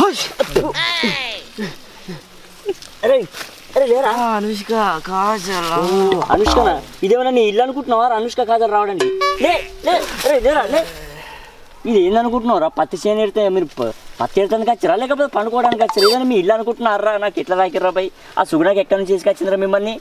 అరే అరే లేరా అనుష్క కాజల్ ఓ, అనుష్క ఇదేమన్నా నీ ఇల్లు అనుకుంటున్నావా అనుష్క కాదని రావడానికి లే లే అరే లేరా లే ఇది ఏందనుకుంటున్నారా పత్తి చేను ఎడితే మీరు ప- పత్తి ఎడతానికి వచ్చారా లేకపోతే పండుకోవడానికి వచ్చారా ఏదైనా మీ ఇల్లు అనుకుంటున్నారా నాకు ఎట్లా తాకిర్రా పై ఆ సుగుణాకి ఎక్కడి నుంచి తీసుకొచ్చిందిరా మిమ్మల్ని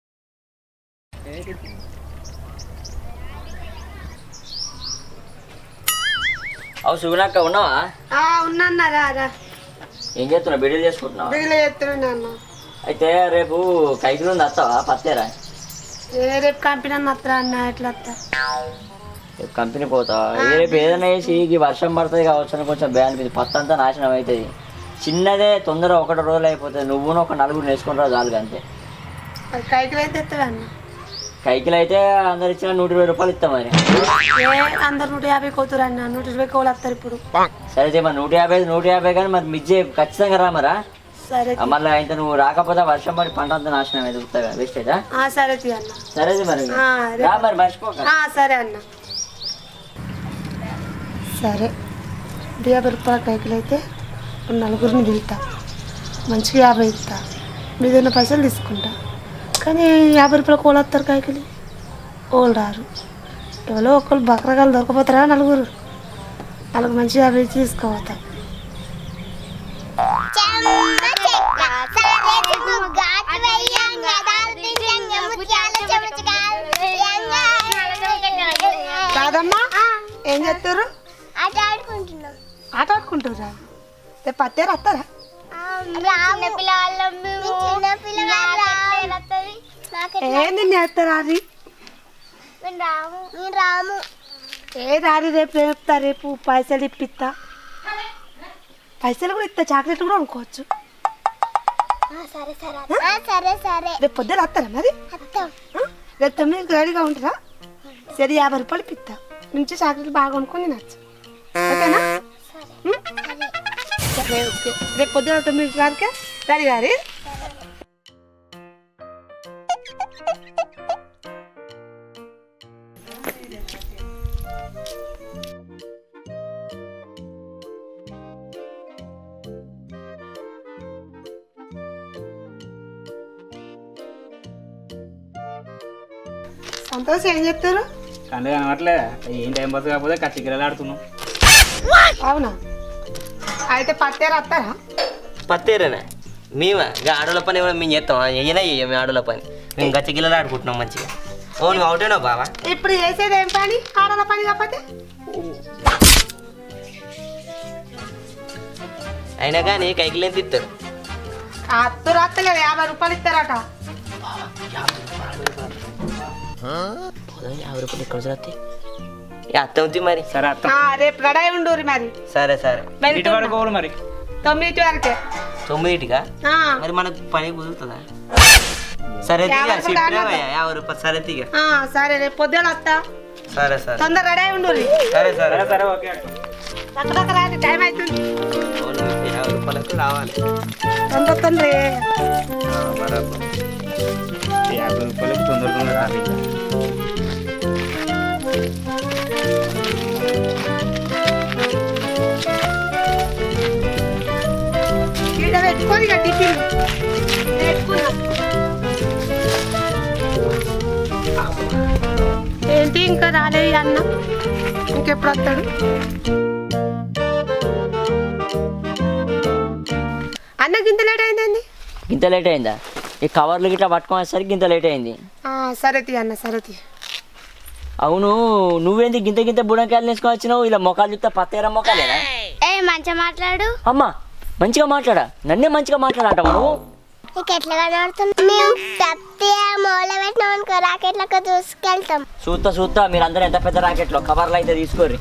అవు సుగుణాక్క ఉన్నావా ఉన్నా రా ఏం చేస్తున్నావు బిడ్డలు చేసుకుంటున్నావా బిగిలి ఎత్తున్నా అన్న అయితే రేపు కైకి నుండి వస్తావా పత్తేరా ఏ రేపు కంపెనీ అత్తా అన్న ఎట్లా వస్తా రేపు కంపెనీ పోతా ఏ రేపు ఏదైనా వేసి ఈ వర్షం పడుతుంది కావచ్చు అని కొంచెం బ్యాన్ మీద పత్తి అంతా నాశనం అవుతుంది చిన్నదే తొందర ఒకటి రోజులు అయిపోతుంది నువ్వును ఒక నలుగురు వేసుకుంటారా చాలు అంతే అది కైకిలు అయితే ఎత్తాడు అన్న కైకిలు అయితే అందరు ఇచ్చిన నూట ఇరవై రూపాయలు ఇస్తాం మరి ఏ అందరు నూట యాభై కోతురు అన్న నూట ఇరవై కోలు వస్తారు ఇప్పుడు సరే అయితే మరి నూట యాభై నూట యాభై కానీ మరి మిజ్జే ఖచ్చితంగా రా మరా సరే ఆ మళ్ళీ అయితే నువ్వు రాకపోతే వర్షం పడి పంట అంతా నాశనం అయితే ఉత్తగా వేస్ట్ అయితే ఆ, సరే తీ అన్న సరే అయితే మరి ఆ, రేపు- రా మరి మర్చిపోక ఆ, సరే అన్న సరే యాభై రూపాయల కైకిలు అయితే నలుగురిని పిలుతా మంచిగా యాభై ఇస్తా మీదన్న పైసలు తీసుకుంటా కానీ యాభై రూపాయల కోళ్ళు వస్తారు కైకిలి ఓళ్ళు రారు ఎవరో ఒకళ్ళు బకరగాలు దొరకపోతారా నలుగురు వాళ్ళకి మంచి యాభై ఇచ్చి తీసుకోపోతా కాదమ్మా ఏం చేస్తారు ఆట ఆడుకుంటున్నాం ఆట ఆడుకుంటారా రేపు పత్తేరు వస్తారా చిన్న పిల్లవాళ్ళం మేము చిన్న పిల్లవాళ్ళం ఏంది నేస్తారా అది మేము రాము మేము రాము ఏ రాని రేపు రేపుతా రేపు పైసలు ఇప్పిస్తా పైసలు కూడా ఇస్తా చాక్లెట్లు కూడా అనుకోవచ్చు సరే సరే సరే సరే రేపు పొద్దున వస్తారా మరి అత్తం ఆ? రేపు తొమ్మిదికి రెడీగా ఉంటారా సరే యాభై రూపాయలు ఇప్పిస్తా నుంచి చాక్లెట్లు బాగా కొనుక్కొని తినచ్చు ఓకేనా ఉం? సరే ఓకే రేపు పొద్దున తొమ్మిది వరకే రెడీ గారి సంతోష్ ఏం చెప్తారు కంటే కనబట్లే ఏం టైం పాస్ కాకపోతే కచ్చికిరలు ఆడుతున్నాం అవునా అయితే పత్తేరు వస్తారా పత్తేరేనా మేమా ఇంకా ఆడోళ్ళ పని ఏమైనా మేము చేస్తామా ఏమైనా చెయ్యం మేము ఆడోళ్ళ పని మేము గచ్చగిల్లలు ఆడుకుంటున్నాం మంచిగా ఓ నువ్వు అవుటేనా బావా ఇప్పుడు చేసేది ఏం పని ఆడల పని కాకపోతే అయినా కానీ కైకిలు ఎంత ఇస్తారు అత్తు రాత్తలేదు యాభై రూపాయలు ఇస్తారట పోదాం యాభై రూపాయలు ఎక్కడ వస్తే అత్త ఉంది మరి సరే అత్త ఆ, రేపు రెడీ ఉండూరి మరి సరే సరే ఇటు వరకు పోవాలి మరి తొమ్మిది వరకే తొమ్మిదిటిగా ఆ, మరి మనకు పని కుదురుతుందా సరే తీగ యాభై రూపాయలు చెప్పినావా యాభై రూపాయలు సరే తీగ ఆ, సరే రేపు పొద్దున వస్తా సరే సరే తొందర రెడీ ఉండూరి సరే సరే సరే సరే ఓకే అక్క అక్కడ రాని టైం అవుతుంది అవును, యాభై రూపాయలకు రావాలి తొందర తొందర ఆ, బరాబర్. యాభై రూపాయలకు తొందర తొందర రాలి ఈడ పెట్టుకొని ఇక టిఫిన్ పెట్టుకున్నా ఏంటి ఇంకా రాలేదు ఈ అన్న ఇంకెప్పుడు వస్తాడు అన్నకి ఇంత లేట్ అయిందండి ఇంత లేట్ అయిందా ఈ కవర్లు గిట్లా పట్టుకునేసరికి ఇంత లేట్ అయింది సరే తీ అన్న సరే తీ అవును నువ్వేంది గింత గింత బుడంకాయలు వేసుకొని వచ్చినావు ఇలా మొక్కలు చూస్తే పత్తేరా మొక్కలేనా ఏ మంచిగా మాట్లాడు అమ్మా మంచిగా మాట్లాడా నన్నే మంచిగా మాట్లాడంటావు నువ్వు నీకు ఎట్లా కనబడుతుంది మేము తప్పి మూల పెట్టినాం అనుకో రాకెట్లకు దూసుకెళ్తాం చూస్తా చూస్తా మీరందరూ ఎంత పెద్ద రాకెట్లో కవర్లు అయితే తీసుకోర్రి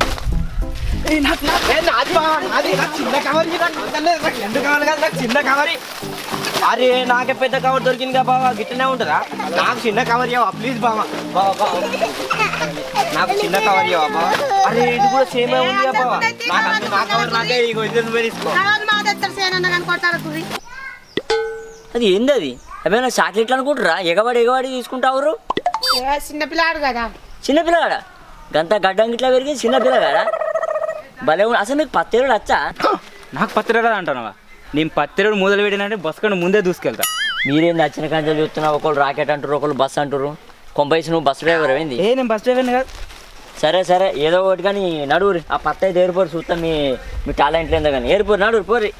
చిన్న కవరి అరే నాకే పెద్ద కవర్ దొరికింది కదా బావా గిట్టనే ఉంటుందా నాకు చిన్న కవర్ ఇవ్వవా ప్లీజ్ బావా బావా బావా నాకు చిన్న కవర్ ఇవ్వవా బావా అరే ఇది కూడా సేమ్ ఉంది కదా బావా నాకు అంతే నా కవర్ నాకే ఇగో ఇది నువ్వే తీసుకో తర్వాత మా తెస్తారు సేనన్న కానీ కొట్టాడుతుంది అది ఏంది అది ఏమైనా చాక్లెట్లు అనుకుంటారా ఎగబడి ఎగబడి తీసుకుంటావురు చిన్నపిల్లాడు కదా చిన్నపిల్లగాడ గంత గడ్డం గిట్లా పెరిగి చిన్నపిల్లగాడ భలే ఉంది. అసలు మీకు పత్తేరుడు వచ్చా నాకు పత్తి రాదు అంటున్నావా నేను పత్తిరేడు మొదలు పెట్టినంటే బస్ కంటే ముందే దూసుకెళ్తా మీరేం నచ్చిన కంచెలు చూస్తున్నా ఒకళ్ళు రాకెట్ అంటారు ఒకళ్ళు బస్ అంటారు కొంపైసి నువ్వు బస్ డ్రైవర్ ఏంది ఏ నేను బస్ డ్రైవర్ని కాదు సరే సరే ఏదో ఒకటి కానీ నడువురి ఆ పత్త అయితే ఏరిపోరు చూస్తాం మీ మీ టాలెంట్ ఏందో కానీ ఏరిపోరు నడువురు పోరి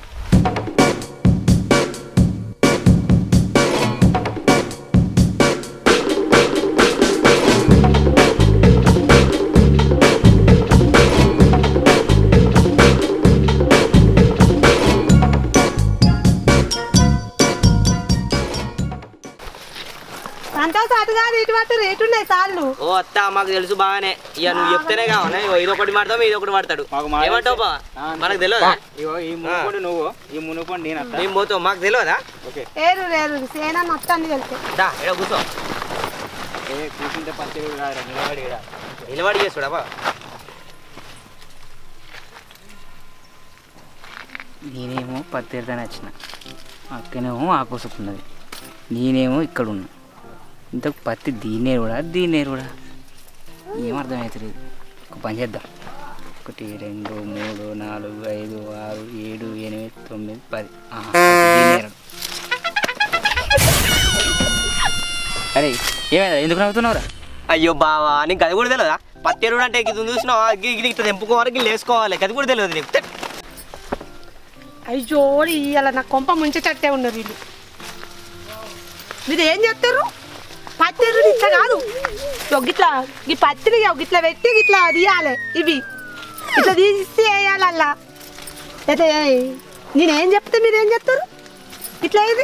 సంతోష్ అటు కాదు ఇటు పట్టు రేటు ఉన్నాయి సార్లు ఓ అత్త మాకు తెలుసు బాగానే ఇక నువ్వు చెప్తేనే కావాలి ఇది ఒకటి పడతావు ఇది ఒకటి పడతాడు మాకు మా ఏమంటావు బా ఆ, మనకు తెలియదా ఇగో ఈ మునుకోండి నువ్వు ఈ మునుకోండి నేను అత్త మేము పోతాం మాకు తెలియదా ఓకే ఏరు రేరు సేనా మొత్తాన్ని వెళ్తే దా ఇక్కడ కూర్చో ఏ కూర్చుంటే పత్తిరేడు కాదురా నిలబడి ఈడ. నిలబడి చేస్తాడా బా నేనేమో పత్తిరితోనే వచ్చిన అక్కనేమో ఆకోసుకున్నది నేనేమో ఇక్కడ ఉన్నా ఇంతకు పత్తి దీన్నే కూడా దీన్నే కూడా ఏం అర్థమవుతుంది ఒక పని చేద్దాం ఒకటి రెండు మూడు నాలుగు ఐదు ఆరు ఏడు ఎనిమిది తొమ్మిది పది ఆహా, దీన్నేరుడు. అరే ఏమైందా ఎందుకు నవ్వుతున్నావురా అయ్యో బావా నీకు అది కూడా తెలియదా పత్తెరుడు అంటే ఇది చూసినావా ఇది ఇది ఇట్లా తెంపుకోవాలి గిట్ల వేసుకోవాలి అది కూడా తెలియదు నీకు తె- అయ్యో ఇవాళ నా కొంప ముంచేటట్టే ఉన్నారు వీళ్ళు మీరు ఏం చెప్తారు పత్తిరి ఇట్లా కాదు ఒక గిట్లా ఈ పత్తిని ఒక గిట్లా పెట్టి గిట్లా తీయాలి ఇవి ఇట్లా తీసి వేయాలి అలా అయితే నేనేం చెప్తే మీరు ఏం చెప్తారు ఇట్లా ఇది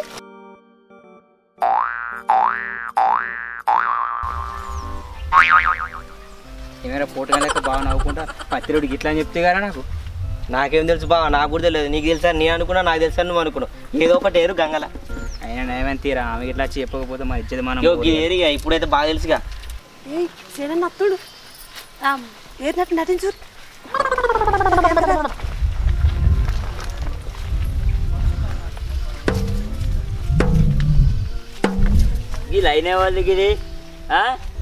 ఏమైనా పోటీ లెక్క బాగా నవ్వుకుంటా పత్తిరేడు గిట్లా అని చెప్తే కదా నాకు నాకేం తెలుసు బావా నాకు కూడా తెలియదు నీకు తెలుసా నేను అనుకున్నా నాకు తెలుసా నువ్వు అనుకున్నావు ఏదో ఒకటి ఏరు గంగల అయినా నయమని తీరా ఆమె ఇట్లా వచ్చి చెప్పకపోతే మా ఇచ్చేది మనం యో ఈ ఏరియా ఇప్పుడైతే బాగా తెలుసుగా ఏయ్ సేన నత్తుడు ఏరినట్టు నటించు ఈ లైన్ వాళ్ళకి ఇది ఆ?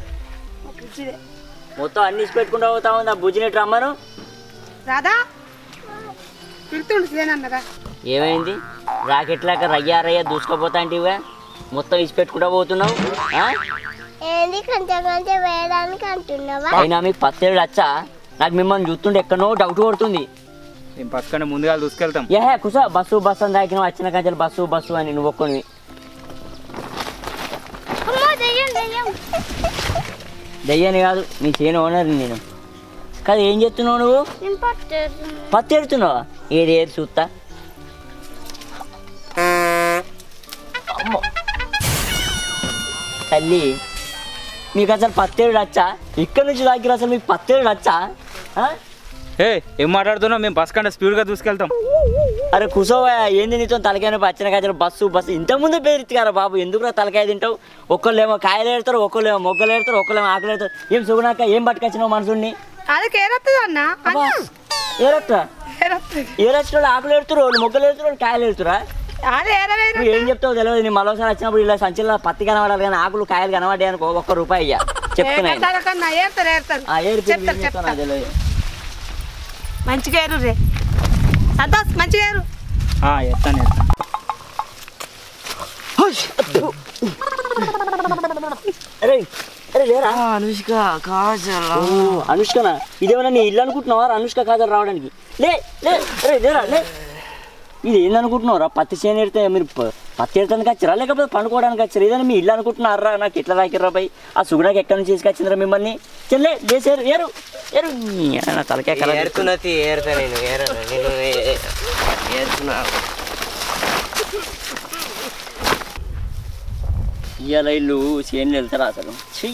మొత్తం అన్ని ఇచ్చి పెట్టుకుంటూ పోతా ఉంది ఆ బుజ్జినట్టు రమ్మను రాదా పిలుతుండు సేనన్నదా ఏమైంది రాకెట్ లాగా రయ్యా రయ్యా దూసుకుపోతా అంటే మొత్తం ఇచ్చి పెట్టుకుంటూ పోతున్నావు ఆ? ఏంది కొంచెం కొంచెం వేయడానికి అంటున్నావా అయినా మీకు పత్తేళ్ళు వచ్చా నాకు మిమ్మల్ని చూస్తుంటే ఎక్కడో డౌట్ కొడుతుంది మేము పక్కన ముందుగా దూసుకెళ్తాం ఏ కుస బస్సు బస్సు అని దాకిన వచ్చిన కంచెలు బస్సు బస్సు అని నువ్వు ఒక్కనివి అమ్మో దెయ్యం దెయ్యం దయ్యాన్ని కాదు నీ చేయని ఓనర్ నేను కాదు ఏం చెప్తున్నావు నువ్వు నేను పట్టేది పత్తి ఎడుతున్నావా ఏది ఏది చూస్తా అమ్మో. తల్లి మీకు అసలు పత్తేడు వచ్చా ఇక్కడ నుంచి దగ్గర అసలు మీకు పత్తేడు వచ్చా ఆ? ఏ ఏం మాట్లాడుతున్నావు మేము బస్ కంటే స్పీడ్గా దూసుకెళ్తాం అరే కుసోవా ఏంది నీతో తలకాయ పచ్చిన కాయలు బస్సు బస్సు ఇంతకుముందే పేరెత్తికారా బాబు ఎందుకు తలకాయ తింటావు ఒక్కళ్ళేమో కాయలు ఏడతారు ఒక్కళ్ళేమో మొగ్గలు ఏడతారు ఒక్కళ్ళేమో ఆకులు ఏడతారు ఏం సుగునాక ఏం పట్టుకొచ్చినావు మనుషుల్ని అది ఏరత్తది అన్న అబ్బా, ఏరట్రా ఏరత్తది ఏరచ్చిన ఆకులు ఏడుతురు వాళ్ళు మొగ్గలు ఏడుతురు వాళ్ళు కాయలు ఏడుతురా అది ఏరవేరు నువ్వు ఏం చెప్తావు తెలియదు నీ మరోసారి వచ్చినప్పుడు ఇలా సంచిలో పత్తి కనబడాలి కానీ ఆకులు కాయలు కనబడ్డాయి అనుకో ఒక్క రూపాయి ఇయ్య చెప్తున్నాయి కన్నా ఏరుతారు ఏరుతారు ఆ ఏరు పేరు చెప్తారు ఏం చెప్తావు నాకు చెప్తారు తెలియదు మంచిగా ఏరు రే సంతోష్ మంచిగా ఏరు ఆ, ఎత్తాను ఎత్తాను అరే అరే లేరా అనుష్క కాజల్ ఓ, అనుష్కనా ఇదేమన్నా నీ ఇల్లు అనుకుంటున్నావా అనుష్క కాజల్ రావడానికి లే లే అరే లేరా లే ఇది ఏందనుకుంటున్నారా పత్తి చేను ఎడితే మీరు ప- పత్తి ఎడతానికి వచ్చారా లేకపోతే పండుకోవడానికి వచ్చారా ఇదని మీ ఇల్లు అనుకుంటున్నారా నాకు ఎట్లా తాకిర్రా పై ఆ సుగుణాకి ఎక్కడి నుంచి తీసుకొచ్చిందిరా మిమ్మల్ని చెల్లే లేచారు ఏరు ఏరు నీ నా తలకాయ కలర్ ఏరుతున్నది ఏరుతా నేను ఏరు నేను ఏ- ఏ- ఏరుతున్నా ఇవాళ ఇల్లు చేనులు వెళ్తారా అసలు ఛీ!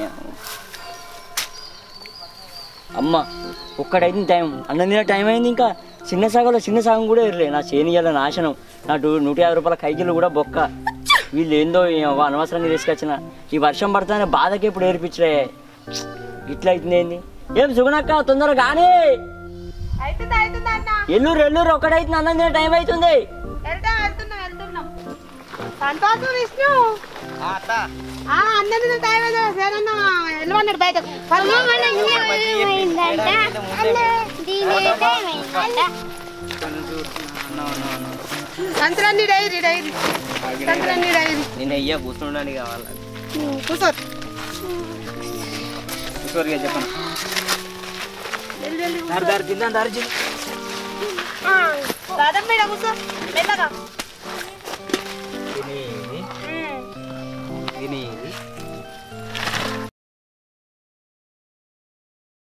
అమ్మ ఒక్కడైంది టైం అన్నం తినే టైం అయింది ఇంకా చిన్న సాగలో చిన్న సాగం కూడా ఇరలే నా చేను ఇవాళ నాశనం నా డు- నూట యాభై రూపాయల కైకిలు కూడా బొక్క వీళ్ళు ఏందో ఏమో అనవసరంగా తీసుకొచ్చిన ఈ వర్షం పడతానే బాధకి ఇప్పుడు ఏర్పించలే ఇట్లా అవుతుంది ఏంది ఏం సుగుణక్క తొందరగా కానీ అవుతుంది అవుతుంది అన్న ఎల్లూరు ఎల్లూరు ఒక్కడైతుంది అన్నం తినే టైం అవుతుంది వెళ్తాం వెళ్తున్నాం వెళ్తున్నాం సంతోషం విష్ణు అత్త ఆ అన్నది టైం ఏదో సేనన్న వెళ్ళమన్నాడు బయటకు పరుగు. అమ్మ మన ఇంట్లో ఏమైందంట అన్న దీని ఏమైందంట సంత్రాన్ని డైరీ డైరీ సంత్రాన్ని డైరీ నేను అయ్యా కూర్చుండడానికి కావాలి కూర్చో కిషోర్గా చెప్పను దారి దారి తిందా దారి తిందా రాదమ్మ కూర్చో మెల్లగా